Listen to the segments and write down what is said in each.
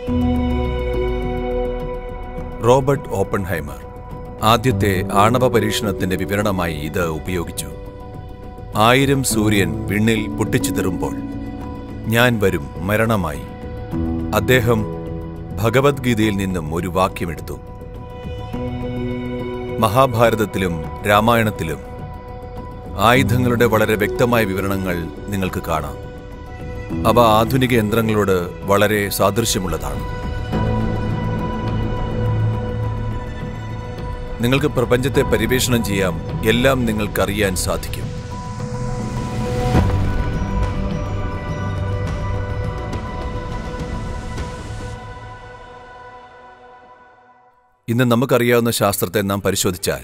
Robert Oppenheimer ആദ്യത്തെ ആണവ പരീക്ഷണത്തിന്റെ വിവരണമായി ഇത് ഉപയോഗിച്ചു ആയിരം സൂര്യൻ വിണ്ണിൽ പൊട്ടിച്ചിതറുമ്പോൾ ഞാൻ വരും മരണമായി അദ്ദേഹം ഭഗവത്ഗീതയിൽ നിന്നും ഒരു വാക്യമെടുത്തു മഹാഭാരതത്തിലും രാമായണത്തിലും ആയുധങ്ങളുടെ വളരെ വ്യക്തമായ വിവരണങ്ങൾ നിങ്ങൾക്ക് കാണാം അവ ആധുനിക യന്ത്രങ്ങളോട് വളരെ സാദൃശ്യമുള്ളതാണ് നിങ്ങൾക്ക് പ്രപഞ്ചത്തെ പരിവേഷണം ചെയ്യാം എല്ലാം നിങ്ങൾക്കറിയാൻ സാധിക്കും ഇന്ന് നമുക്കറിയാവുന്ന ശാസ്ത്രത്തെ നാം പരിശോധിച്ചാൽ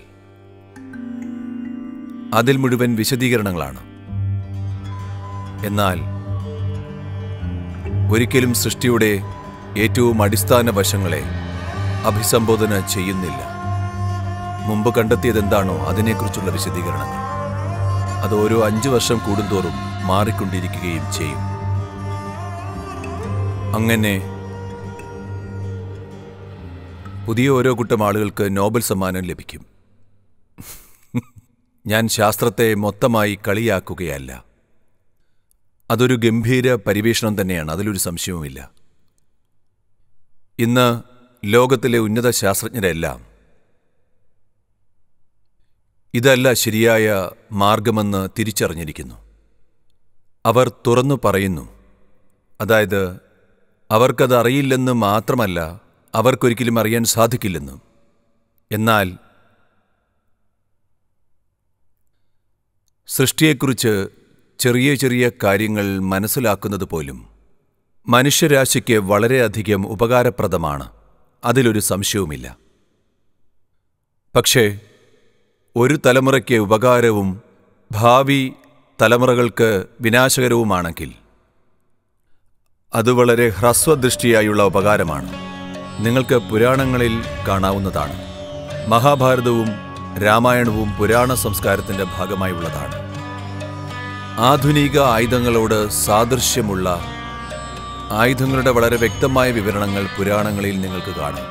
അതിൽ മുഴുവൻ വിശദീകരണങ്ങളാണ് എന്നാൽ ഒരിക്കലും സൃഷ്ടിയുടെ ഏറ്റവും അടിസ്ഥാന വശങ്ങളെ അഭിസംബോധന ചെയ്യുന്നില്ല മുമ്പ് കണ്ടെത്തിയത് എന്താണോ അതിനെക്കുറിച്ചുള്ള വിശദീകരണങ്ങൾ അത് ഓരോ അഞ്ചു വർഷം കൂടുന്തോറും മാറിക്കൊണ്ടിരിക്കുകയും ചെയ്യും അങ്ങനെ പുതിയ ഓരോ കൂട്ടം ആളുകൾക്ക് നോബൽ സമ്മാനം ലഭിക്കും ഞാൻ ശാസ്ത്രത്തെ മൊത്തമായി കളിയാക്കുകയല്ല അതൊരു ഗംഭീര പരിവേഷണം തന്നെയാണ് അതിലൊരു സംശയവുമില്ല ഇന്ന് ലോകത്തിലെ ഉന്നത ശാസ്ത്രജ്ഞരെല്ലാം ഇതല്ല ശരിയായ മാർഗമെന്ന് തിരിച്ചറിഞ്ഞിരിക്കുന്നു അവർ തുറന്നു പറയുന്നു അതായത് അവർക്കത് അറിയില്ലെന്ന് മാത്രമല്ല അവർക്കൊരിക്കലും അറിയാൻ സാധിക്കില്ലെന്നും എന്നാൽ സൃഷ്ടിയെക്കുറിച്ച് ചെറിയ ചെറിയ കാര്യങ്ങൾ മനസ്സിലാക്കുന്നത് പോലും മനുഷ്യരാശിക്ക് വളരെയധികം ഉപകാരപ്രദമാണ് അതിലൊരു സംശയവുമില്ല പക്ഷേ ഒരു തലമുറയ്ക്ക് ഉപകാരവും ഭാവി തലമുറകൾക്ക് വിനാശകരവുമാണെങ്കിൽ അത് വളരെ ഹ്രസ്വദൃഷ്ടിയായുള്ള ഉപകാരമാണ് നിങ്ങൾക്ക് പുരാണങ്ങളിൽ കാണാവുന്നതാണ് മഹാഭാരതവും രാമായണവും പുരാണ സംസ്കാരത്തിന്റെ ഭാഗമായുള്ളതാണ് ആധുനിക ആയുധങ്ങളോട് സാദൃശ്യമുള്ള ആയുധങ്ങളുടെ വളരെ വ്യക്തമായ വിവരണങ്ങൾ പുരാണങ്ങളിൽ നിങ്ങൾക്ക് കാണാം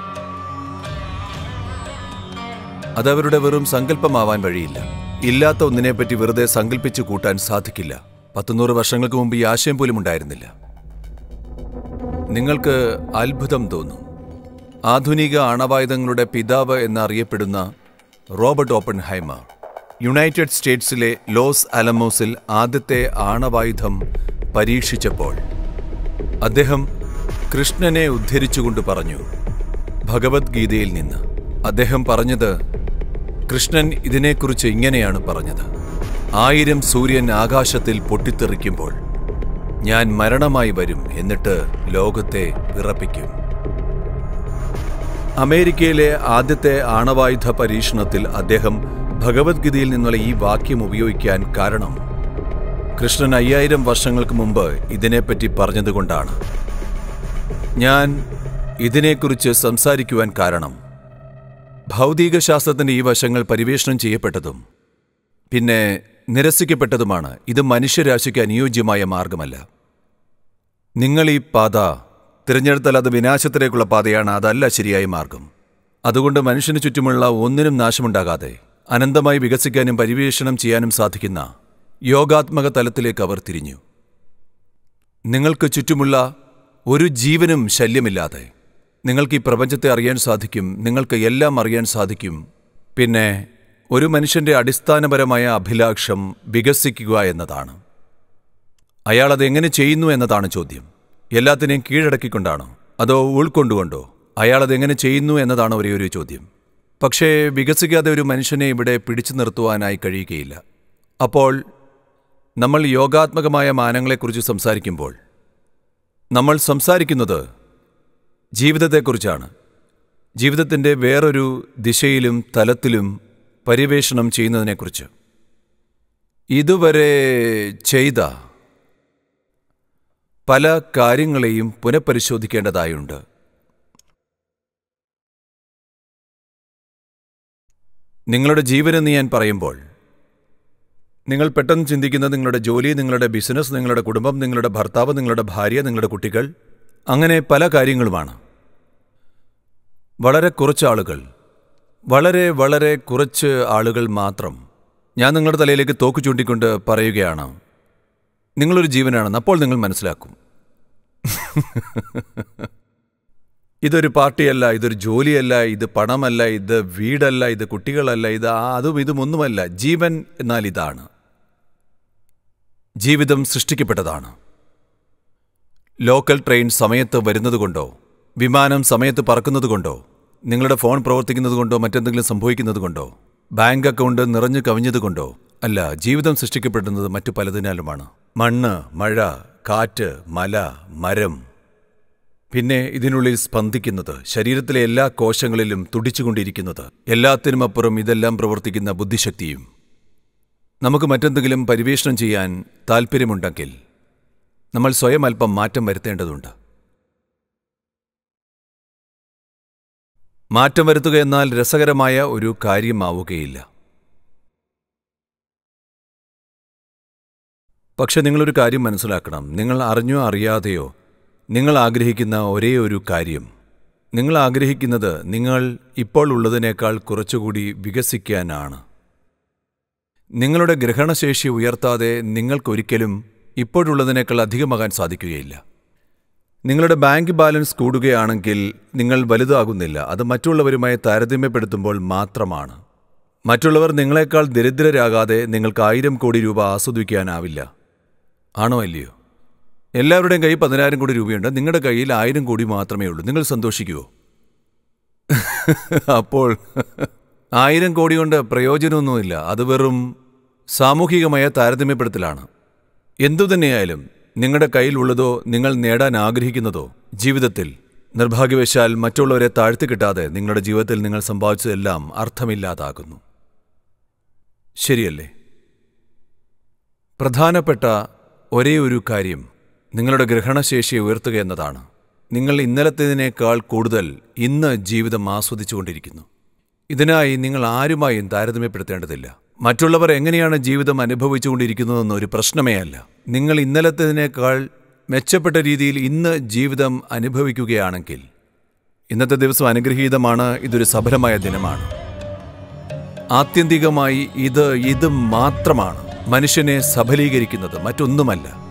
അതവരുടെ വെറും സങ്കല്പമാവാൻ വഴിയില്ല ഇല്ലാത്ത ഒന്നിനെപ്പറ്റി വെറുതെ സങ്കല്പിച്ചു കൂട്ടാൻ സാധിക്കില്ല പത്തുനൂറ് വർഷങ്ങൾക്ക് മുമ്പ് ഈ ആശയം പോലും ഉണ്ടായിരുന്നില്ല നിങ്ങൾക്ക് അത്ഭുതം തോന്നും ആധുനിക ആണവായുധങ്ങളുടെ പിതാവ് എന്നറിയപ്പെടുന്ന റോബർട്ട് ഓപ്പൺ ഹൈമർ യുണൈറ്റഡ് സ്റ്റേറ്റ്സിലെ ലോസ് അലമോസിൽ ആദ്യത്തെ ആണവായുധം പരീക്ഷിച്ചപ്പോൾ അദ്ദേഹം കൃഷ്ണനെ ഉദ്ധരിച്ചുകൊണ്ട് പറഞ്ഞു ഭഗവത്ഗീതയിൽ നിന്ന് അദ്ദേഹം പറഞ്ഞത് കൃഷ്ണൻ ഇതിനെക്കുറിച്ച് ഇങ്ങനെയാണ് പറഞ്ഞത് ആയിരം സൂര്യൻ ആകാശത്തിൽ പൊട്ടിത്തെറിക്കുമ്പോൾ ഞാൻ മരണമായി വരും എന്നിട്ട് ലോകത്തെ വിറപ്പിക്കും അമേരിക്കയിലെ ആദ്യത്തെ ആണവായുധ പരീക്ഷണത്തിൽ അദ്ദേഹം ഭഗവത്ഗീതയിൽ നിന്നുള്ള ഈ വാക്യം ഉപയോഗിക്കാൻ കാരണം കൃഷ്ണൻ അയ്യായിരം വർഷങ്ങൾക്ക് മുമ്പ് ഇതിനെപ്പറ്റി പറഞ്ഞതുകൊണ്ടാണ് ഞാൻ ഇതിനെക്കുറിച്ച് സംസാരിക്കുവാൻ കാരണം ഭൗതികശാസ്ത്രത്തിന്റെ ഈ വശങ്ങൾ പരിവേഷണം ചെയ്യപ്പെട്ടതും പിന്നെ നിരസിക്കപ്പെട്ടതുമാണ് ഇത് മനുഷ്യരാശിക്ക് അനുയോജ്യമായ മാർഗമല്ല നിങ്ങൾ ഈ പാത തിരഞ്ഞെടുത്താൽ അത് വിനാശത്തിലേക്കുള്ള പാതയാണ് അതല്ല ശരിയായ മാർഗം അതുകൊണ്ട് മനുഷ്യന് ചുറ്റുമുള്ള ഒന്നിനും നാശമുണ്ടാകാതെ അനന്തമായി വികസിക്കാനും പരിവേഷണം ചെയ്യാനും സാധിക്കുന്ന യോഗാത്മക തലത്തിലേക്ക് അവർ തിരിഞ്ഞു നിങ്ങൾക്ക് ചുറ്റുമുള്ള ഒരു ജീവനും ശല്യമില്ലാതെ നിങ്ങൾക്ക് ഈ പ്രപഞ്ചത്തെ അറിയാൻ സാധിക്കും നിങ്ങൾക്ക് എല്ലാം അറിയാൻ സാധിക്കും പിന്നെ ഒരു മനുഷ്യന്റെ അടിസ്ഥാനപരമായ അഭിലാഷം വികസിക്കുക എന്നതാണ് അയാൾ അതെങ്ങനെ ചെയ്യുന്നു എന്നതാണ് ചോദ്യം എല്ലാത്തിനെയും കീഴടക്കിക്കൊണ്ടാണോ അതോ ഉൾക്കൊണ്ടുകൊണ്ടോ അയാൾ അതെങ്ങനെ ചെയ്യുന്നു എന്നതാണ് ഒരേ ഒരു ചോദ്യം പക്ഷേ വികസിക്കാതെ ഒരു മനുഷ്യനെ ഇവിടെ പിടിച്ചു നിർത്തുവാനായി കഴിയുകയില്ല അപ്പോൾ നമ്മൾ യോഗാത്മകമായ മാനങ്ങളെക്കുറിച്ച് സംസാരിക്കുമ്പോൾ നമ്മൾ സംസാരിക്കുന്നത് ജീവിതത്തെക്കുറിച്ചാണ് ജീവിതത്തിൻ്റെ വേറൊരു ദിശയിലും തലത്തിലും പര്യവേഷണം ചെയ്യുന്നതിനെക്കുറിച്ച് ഇതുവരെ ചെയ്ത പല കാര്യങ്ങളെയും പുനഃപരിശോധിക്കേണ്ടതായുണ്ട് നിങ്ങളുടെ ജീവനെന്ന് ഞാൻ പറയുമ്പോൾ നിങ്ങൾ പെട്ടെന്ന് ചിന്തിക്കുന്നത് നിങ്ങളുടെ ജോലി നിങ്ങളുടെ ബിസിനസ് നിങ്ങളുടെ കുടുംബം നിങ്ങളുടെ ഭർത്താവ് നിങ്ങളുടെ ഭാര്യ നിങ്ങളുടെ കുട്ടികൾ അങ്ങനെ പല കാര്യങ്ങളുമാണ് വളരെ കുറച്ച് ആളുകൾ വളരെ വളരെ കുറച്ച് ആളുകൾ മാത്രം ഞാൻ നിങ്ങളുടെ തലയിലേക്ക് തോക്ക് ചൂണ്ടിക്കൊണ്ട് പറയുകയാണ് നിങ്ങളൊരു ജീവനാണെന്ന് അപ്പോൾ നിങ്ങൾ മനസ്സിലാക്കും ഇതൊരു പാർട്ടിയല്ല ഇതൊരു ജോലിയല്ല ഇത് പണമല്ല ഇത് വീടല്ല ഇത് കുട്ടികളല്ല ഇത് ആ- അതും ഇതും ഒന്നുമല്ല ജീവൻ എന്നാൽ ഇതാണ് ജീവിതം സൃഷ്ടിക്കപ്പെട്ടതാണ് ലോക്കൽ ട്രെയിൻ സമയത്ത് വരുന്നതുകൊണ്ടോ വിമാനം സമയത്ത് പറക്കുന്നതുകൊണ്ടോ നിങ്ങളുടെ ഫോൺ പ്രവർത്തിക്കുന്നതുകൊണ്ടോ മറ്റെന്തെങ്കിലും സംഭവിക്കുന്നതുകൊണ്ടോ ബാങ്ക് അക്കൗണ്ട് നിറഞ്ഞു കവിഞ്ഞതുകൊണ്ടോ അല്ല ജീവിതം സൃഷ്ടിക്കപ്പെടുന്നത് മറ്റു പലതിനാലുമാണ് മണ്ണ് മഴ കാറ്റ് മല മരം പിന്നെ ഇതിനുള്ളിൽ സ്പന്ദിക്കുന്നത് ശരീരത്തിലെ എല്ലാ കോശങ്ങളിലും തുടിച്ചുകൊണ്ടിരിക്കുന്നത് എല്ലാത്തിനുമപ്പുറം ഇതെല്ലാം പ്രവർത്തിക്കുന്ന ബുദ്ധിശക്തിയും നമുക്ക് മറ്റെന്തെങ്കിലും പരിവേഷണം ചെയ്യാൻ താൽപ്പര്യമുണ്ടെങ്കിൽ നമ്മൾ സ്വയം അല്പം മാറ്റം വരുത്തേണ്ടതുണ്ട് മാറ്റം വരുത്തുക എന്നാൽ രസകരമായ ഒരു കാര്യമാവുകയില്ല പക്ഷെ നിങ്ങളൊരു കാര്യം മനസ്സിലാക്കണം നിങ്ങൾ അറിഞ്ഞോ അറിയാതെയോ നിങ്ങൾ ആഗ്രഹിക്കുന്ന ഒരേ ഒരു കാര്യം നിങ്ങൾ ആഗ്രഹിക്കുന്നത് നിങ്ങൾ ഇപ്പോൾ ഉള്ളതിനേക്കാൾ കുറച്ചുകൂടി വികസിക്കാനാണ് നിങ്ങളുടെ ഗ്രഹണശേഷി ഉയർത്താതെ നിങ്ങൾക്കൊരിക്കലും ഇപ്പോഴുള്ളതിനേക്കാൾ അധികമാകാൻ സാധിക്കുകയില്ല നിങ്ങളുടെ ബാങ്ക് ബാലൻസ് കൂടുകയാണെങ്കിൽ നിങ്ങൾ വലുതാകുന്നില്ല അത് മറ്റുള്ളവരുമായി താരതമ്യപ്പെടുത്തുമ്പോൾ മാത്രമാണ് മറ്റുള്ളവർ നിങ്ങളെക്കാൾ ദരിദ്രരാകാതെ നിങ്ങൾക്ക് ആയിരം കോടി രൂപ ആസ്വദിക്കാനാവില്ല ആണോ അല്ലയോ എല്ലാവരുടെയും കയ്യിൽ പതിനായിരം കോടി രൂപയുണ്ട് നിങ്ങളുടെ കയ്യിൽ ആയിരം കോടി മാത്രമേ ഉള്ളൂ നിങ്ങൾ സന്തോഷിക്കുമോ അപ്പോൾ ആയിരം കോടി കൊണ്ട് പ്രയോജനമൊന്നുമില്ല അത് വെറും സാമൂഹികമായ താരതമ്യപ്പെടുത്തലാണ് എന്തുതന്നെയായാലും നിങ്ങളുടെ കയ്യിലുള്ളതോ നിങ്ങൾ നേടാൻ ആഗ്രഹിക്കുന്നതോ ജീവിതത്തിൽ നിർഭാഗ്യവശാൽ മറ്റുള്ളവരെ താഴ്ത്തി കിട്ടാതെ നിങ്ങളുടെ ജീവിതത്തിൽ നിങ്ങൾ സമ്പാദിച്ചതെല്ലാം അർത്ഥമില്ലാതാകുന്നു ശരിയല്ലേ പ്രധാനപ്പെട്ട ഒരേ ഒരു കാര്യം നിങ്ങളുടെ ഗ്രഹണശേഷിയെ ഉയർത്തുക എന്നതാണ് നിങ്ങൾ ഇന്നലത്തേതിനേക്കാൾ കൂടുതൽ ഇന്ന് ജീവിതം ആസ്വദിച്ചുകൊണ്ടിരിക്കുന്നു ഇതിനായി നിങ്ങൾ ആരുമായും താരതമ്യപ്പെടുത്തേണ്ടതില്ല മറ്റുള്ളവർ എങ്ങനെയാണ് ജീവിതം അനുഭവിച്ചുകൊണ്ടിരിക്കുന്നതെന്ന് ഒരു പ്രശ്നമേ അല്ല നിങ്ങൾ ഇന്നലത്തേതിനേക്കാൾ മെച്ചപ്പെട്ട രീതിയിൽ ഇന്ന് ജീവിതം അനുഭവിക്കുകയാണെങ്കിൽ ഇന്നത്തെ ദിവസം അനുഗ്രഹീതമാണ് ഇതൊരു സഫലമായ ദിനമാണ് ആത്യന്തികമായി ഇത് ഇത് മാത്രമാണ് മനുഷ്യനെ സഫലീകരിക്കുന്നത് മറ്റൊന്നുമല്ല